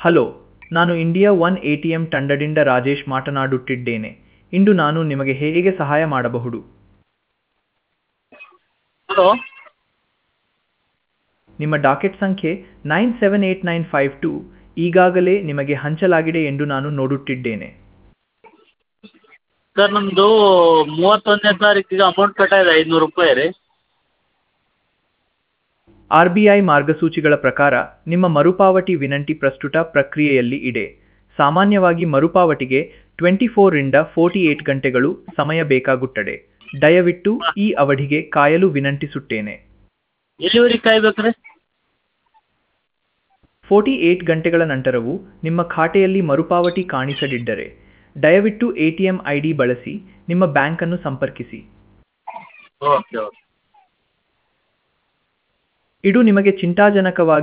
hello ನಾನು India one A T M ತಂಡದಿಂದ ರಾಜೇಶ್ ಮಾತನಾಡುತ್ತಿದ್ದೇನೆ ಇಂದು ನಾನು ನಿಮಗೆ ಹೇಗೆ ಸಹಾಯ ಮಾಡಬಹುದು ಹಲೋ ನಿಮ್ಮ ಡಾಕೆಟ್ ಸಂಖ್ಯೆ nine seven eight nine five two ಈಗಾಗಲೇ ನಿಮಗೆ ಹಂಚಲಾಗಿದೆ ಎಂದು ನಾನು ನೋಡುತ್ತಿದ್ದೇನೆ ಸರ್ ನಮ್ಮದು ಮೂವತ್ತೊಂದನೇ ತಾರೀಕಿಗೆ ಅಮೌಂಟ್ ಕಟ್ಟಾಗಿದೆ ಐದುನೂರು ರೂಪಾಯಿ ರೀ ಆರ್ ಬಿ ಐ ಮಾರ್ಗಸೂಚಿಗಳ ಪ್ರಕಾರ ನಿಮ್ಮ ಮರುಪಾವತಿ ವಿನಂತಿ ಪ್ರಸ್ತುತ ಪ್ರಕ್ರಿಯೆಯಲ್ಲಿ ಇದೆ ಸಾಮಾನ್ಯವಾಗಿ ಮರುಪಾವತಿಗೆ ಟ್ವೆಂಟಿ ಫೋರಿಂದ ಫೋರ್ಟಿ ಏಟ್ ಗಂಟೆಗಳು ಸಮಯ ಬೇಕಾಗುತ್ತದೆ ದಯವಿಟ್ಟು ಈ ಅವಧಿಗೆ ಕಾಯಲು ವಿನಂತಿಸುತ್ತೇನೆ ಎಲ್ಲಿವರೆಗೆ ಕಾಯ್ಬೇಕು ರೀ ಫೋರ್ಟಿ ಏಟ್ ಗಂಟೆಗಳ ನಂತರವೂ ನಿಮ್ಮ ಖಾತೆಯಲ್ಲಿ ಮರುಪಾವತಿ ಕಾಣಿಸದಿದ್ದರೆ ದಯವಿಟ್ಟು A T M I D ಬಳಸಿ ನಿಮ್ಮ ಬ್ಯಾಂಕನ್ನು ಸಂಪರ್ಕಿಸಿ ಓಕೆ ಓಕೆ ಇದು ನಿಮಗೆ ಚಿಂತಾಜನಕವಾಗಿ